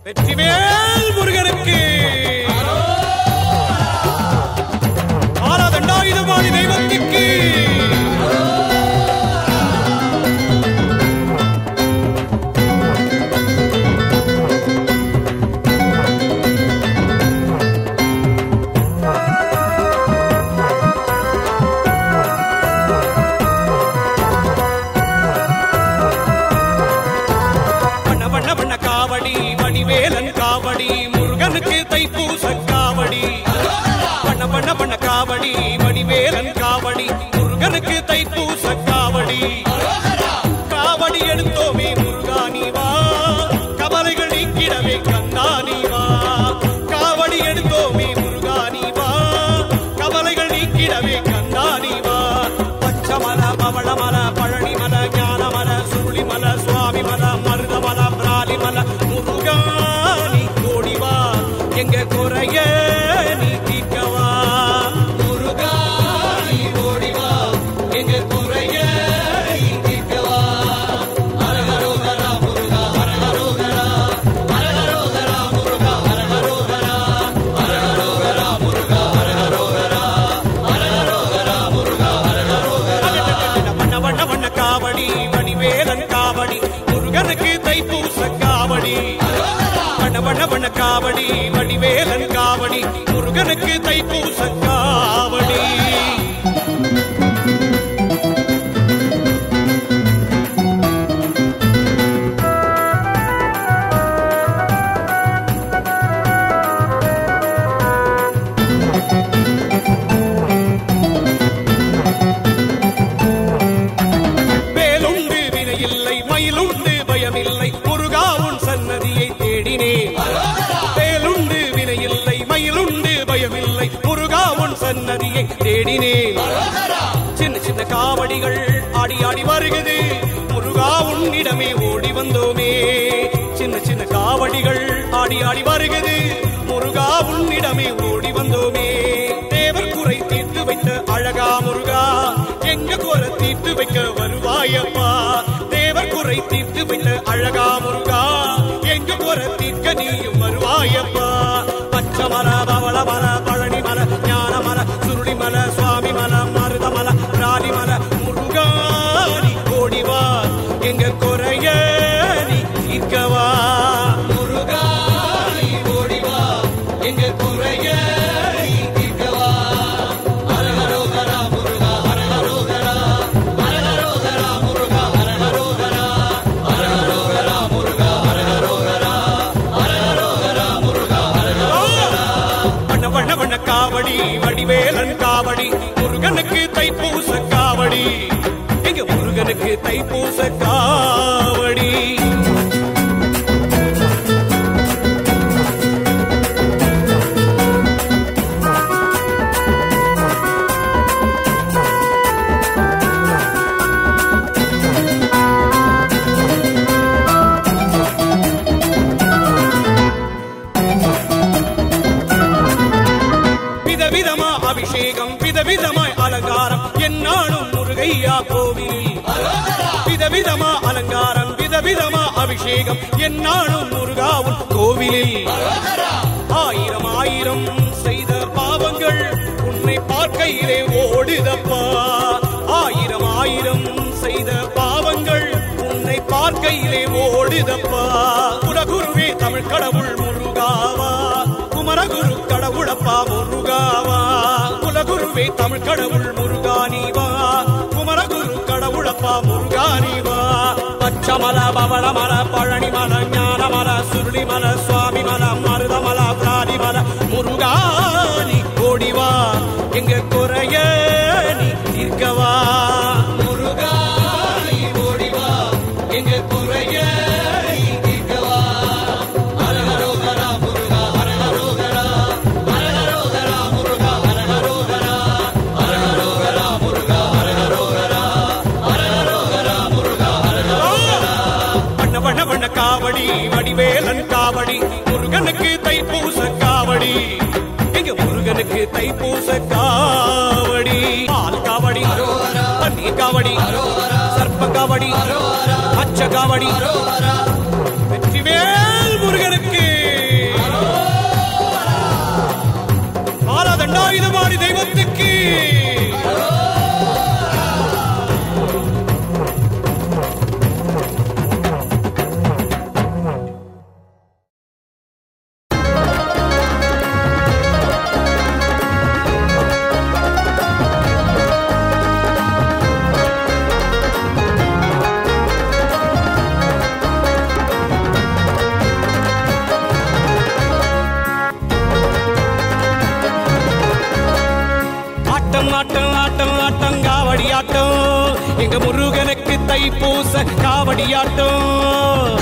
வெற்றிவேல் முருகனுக்கு ஆறாதண்டாயுதபாணி தெய்வத்துக்கு வண்ண வண்ண வண்ண காவடி வடிவேலன் காவடி முருகனுக்கு தைப்பூச காவடி வண்ண வண்ண வண்ண காவடி வடிவேலன் காவடி முருகனுக்கு தைப்பூச காவடி காவடி எடுத்தோமே முருகா நீ வா கவலைகள் நீக்கிடவே கந்தா நீ வா காவடி எடுத்தோமே முருகா நீ வா கவலைகள் நீக்கிடவே கந்தா நீ வா பச்சமல பவளமல பழனிமல ஞானமல சுருளிமல சுவாமிமல மருதமல பிராலிமல முருகா நீ கோடி வா எங்க குறைய நீ தீர்க்கவா முருகா நீ ஓடி வா எங்க குறைய நீ தீர்க்கவா ஹரஹரோகரா முருகா ஹரஹரோகரா ஹரஹரோகரா முருகா ஹரஹரோகரா ஹரஹரோகரா முருகா ஹரஹரோகரா ஹரஹரோகரா முருகா ஹரஹரோகரா வண்ண வண்ண வண்ண காவடி வடிவேலன் காவடி முருகனுக்கு தைப்பூச காவடி வண்ண வண்ண வண்ண காவடி வடிவேலன் காவடி முருகனுக்கு தைப்பூச காவடி வேலுண்டு வினையில்லை மயிலுண்டு பயமில்லை முருகா உன் சன்னதியை தேடினேன் வேலுண்டு வினையில்லை மயிலுண்டு பயமில்லை முருகா உன் சன்னதியை தேடினேன் சின்ன சின்ன காவடிகள் ஆடி ஆடி வருகுது முருகா உன்னிடமே ஓடி வந்தோமே சின்ன சின்ன காவடிகள் ஆடி ஆடி வருகுது முருகா உன்னிடமே ஓடி வந்தோமே தேவர் குறை தீர்த்து வைத்த அழகா முருகா எங்க குறை தீர்த்து வைக்க வருவாயப்பா தேவர் குறை தீர்த்து வைத்த அழகா முருகா எங்க குறை தீர்க்க நீயும் வருவாயப்பா பச்சமல பவள மல பழனி மல ஞான மல சுருளி மல சுவாமி மல மருத மல ராணி மல முருகா நீ ஓடி வா எங்க குறைய நீ தீர்க்கவா முருகா நீ ஓடி வா எங்க குறைய நீ தீர்க்கவா ஹரஹரோகரா முருகா ஹரஹரோகரா ஹரஹரோகரா முருகா ஹரஹரோகரா ஹரஹரோகரா முருகா ஹரஹரோகரா ஹரஹரோகரா முருகா ஹரஹரோகரா வண்ண வண்ண வண்ண காவடி வடிவேலன் காவடி முருகனுக்கு தைப்பூச காவடி எங்க முருகனுக்கு தைப்பூச காவடி விதவிதமா அபிஷேகம் விதவிதமாய் அலங்காரம் என்னாலும் முருகையா கோவிலில் விதவிதமா அலங்காரம் விதவிதமா அபிஷேகம் என்னாலும் முருகாவும் கோவிலில் ஆயிரம் ஆயிரம் செய்த பாவங்கள் உன்னை பார்க்கையிலே ஓடுதப்பா ஆயிரம் ஆயிரம் செய்த பாவங்கள் உன்னை பார்க்கையிலே ஓடுதப்பா குலகுருவே தமிழ் கடவுள் முருகாவா குமரகுரு கடவுளப்பா முருகாவா குலகுருவே தமிழ் கடவுள் முருகானிவா குமரகுரு கடவுளப்பா முருகானிவா பச்சமல பவளமல பழனிமல ஞானமல சுருளிமல சுவாமிமல மருதமல பிராணிமல முருகானி கோடிவா எங்க குறைய நீ தீர்க்கவா முருகானி ஓடிவா எங்க குறைய நீ தீர்க்கவா ஹரஹரோகரா முருகா ஹரஹரோகரா ஹரஹரோகரா முருகா ஹரஹரோகரா ஹரஹரோகரா முருகா ஹரஹரோகரா ஹரஹரோகரா முருகா ஹரஹரோகரா வண்ண வண்ண வண்ண காவடி வடிவேலன் காவடி முருகனுக்கு தைப்பூச காவடி எங்க முருகனுக்கு தைப்பூச காவடி பால் காவடி பன்னீர் காவடி சர்ப்ப காவடி பச்சை காவடி வெற்றிவேல் முருகனுக்கு எங்க முருகனுக்கு தைப்பூச காவடியாட்டம்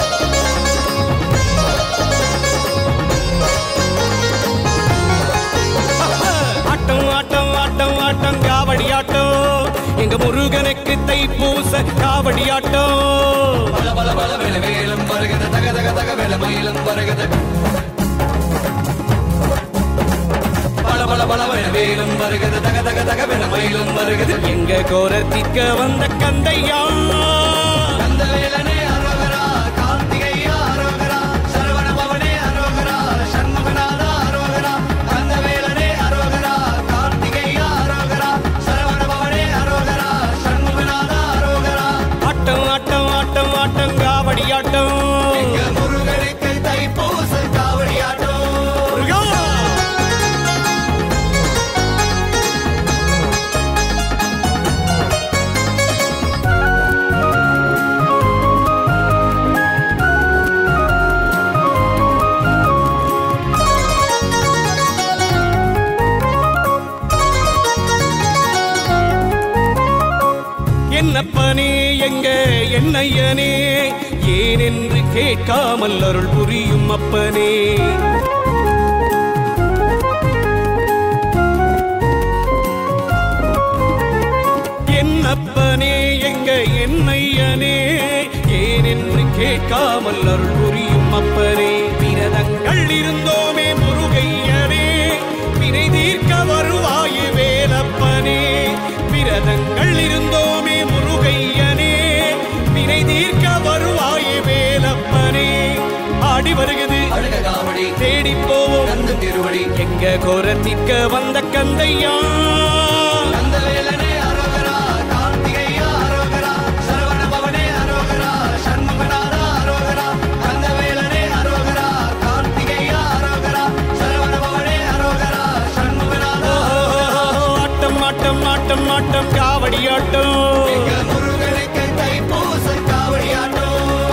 ஆட்டம் ஆட்டம் ஆட்டம் ஆட்டம் காவடி ஆட்டம் எங்க முருகனுக்கு தைப்பூச காவடி ஆட்டம் பல பல பல வேல வேலும் வருகிறது தக தக தக வேல மயிலும் வருகிறது பல பல பல வேல வேலும் வருகிறது தக தக தக வேல மயிலும் வருகிறது எங்க கோரத்திக்க வந்த கந்தையா கந்த வேலனே அரோகரா கார்த்திகையா அரோகரா சரவண பவனே அரோகரா சண்முகநாதா அரோகரா கந்த வேலனே அரோகரா கார்த்திகையா அரோகரா சரவண பவனே அரோகரா சண்முகநாதா அரோகரா ஆட்டம் ஆட்டம் ஆட்டம் ஆட்டம் காவடி ஆட்டம் எங்க முருகனுக்கு தைப்பூச காவடியாட்டம் முருகா! என்னப்பனே எங்க என்னையனே ஏனென்று கேட்காமல் அருள் புரியும் அப்பனே என்னப்பனே எங்க என்னையனே ஏனென்று கேட்காமல் அருள் புரியும் அப்பனே விரதங்கள் இருந்தோமே முருகையனே வினை தீர்க்க வருவாய் வேலப்பனே விரதங்கள் இருந்தோமே முருகையனே வினை தீர்க்க வருவாய் வேலப்பனே ஆடி வருகிறது அழுக காவடி தேடி போவோம் கந்த திருவடி எங்க கோரத்திற்க வந்த கந்தையா கந்த வேலனே அரோகரா கார்த்திகையா அரோகரா சரவண பவனே அரோகரா சண்முகநாதா அரோகரா கந்த வேலனே அரோகரா கார்த்திகையா அரோகரா சரவண பவனே அரோகரா சண்முகநாதா ஆட்டம் ஆட்டம் ஆட்டம் ஆட்டம் காவடி ஆட்டம் எங்க முருகனுக்கு தைப்பூச காவடியாட்டம்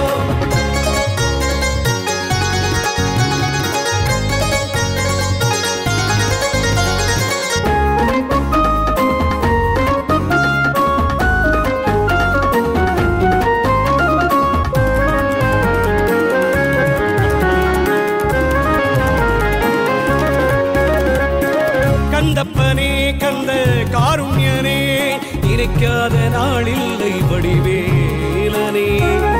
கந்தப்பனே கந்த காருண்யனே நினைக்காத நாளில்லை வடிவேலனே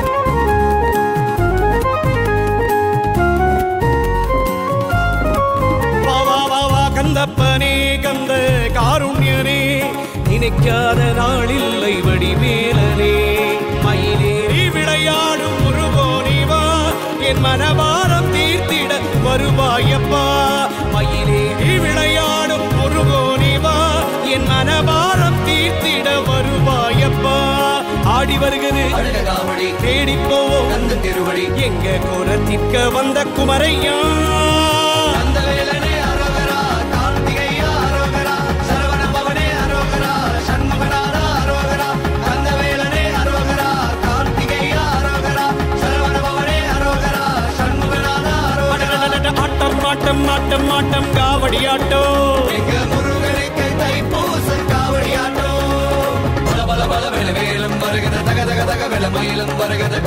வா வா வா வா கந்தப்பனே கந்த காருண்யனே நினைக்காத நாளில்லை வடிவேலனே மயிலேறி விளையாடும் முருகோனே வா என் மனவாரம் தீர்த்திட வருவாயப்பா மயிலேறி விளையாடும் முருகோனே வா என் மனவாரம் தீர்த்திட வருவாயப்பா ஆடி வருகிறது அழுக காவடி தேடி போவோம் கந்த திருவடி எங்க கோரத்திற்க வந்த குமரையா கந்த வேலனே அரோகரா கார்த்திகையா அரோகரா சரவண பவனே அரோகரா சண்முகநாதா அரோகரா கந்த வேலனே அரோகரா கார்த்திகையா அரோகரா சரவண பவனே அரோகரா சண்முகநாதா அரோகரா ஆட்டம் ஆட்டம் ஆட்டம் ஆட்டம் காவடி ஆட்டம் எங்க முருகனுக்கு தைப்பூச காவடியாட்டம் பல பல பல வேல வேலும் வருகிறது தக தக தக வேல மயிலும் வருகிறது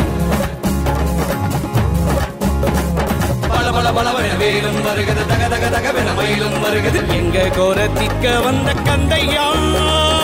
பல பல பல வேல வேலும் வருகிறது தக தக தக வேல மயிலும் வருகிறது எங்க கோரத்திற்க வந்த கந்தையா